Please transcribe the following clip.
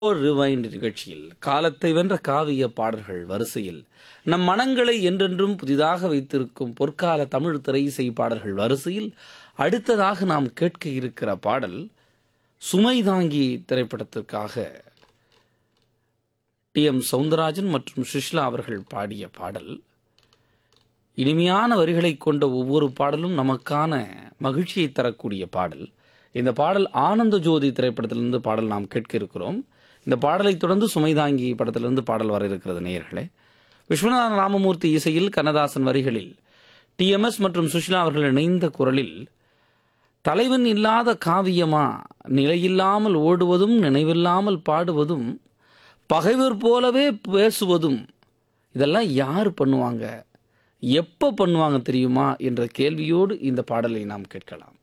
rewind நிகழ்ச்சியில் காலத்தை வென்ற காவிய பாடல்கள் வரிசையில் நம் மனங்களை என்றென்றும் புதிதாக வைத்திருக்கும் பொற்கால தமிழ் திரை இசை பாடல்கள் வரிசையில் அடுத்ததாக நாம் கேட்க இருக்கிற பாடல் சுமை தாங்கி திரைப்படத்திற்காக டி எம் சவுந்தரராஜன் மற்றும் சுஷ்லா அவர்கள் பாடிய பாடல் இனிமையான வரிகளை கொண்ட ஒவ்வொரு பாடலும் நமக்கான மகிழ்ச்சியை தரக்கூடிய பாடல் இந்த பாடல் ஆனந்த ஜோதி திரைப்படத்திலிருந்து பாடல் நாம் கேட்க இருக்கிறோம் இந்த பாடலை தொடர்ந்து சுமைதாங்கி படத்திலிருந்து பாடல் வர இருக்கிறது நேயர்களே விஸ்வநாதன் ராமமூர்த்தி இசையில் கண்ணதாசன் வரிகளில் டிஎம்எஸ் மற்றும் சுஷ்லா அவர்கள் இணைந்த குரலில் தலைவன் இல்லாத காவியமா நிலையில்லாமல் ஓடுவதும் நினைவில்லாமல் பாடுவதும் பகைவர் போலவே பேசுவதும் இதெல்லாம் யார் பண்ணுவாங்க எப்போ பண்ணுவாங்க தெரியுமா என்ற கேள்வியோடு இந்த பாடலை நாம் கேட்கலாம்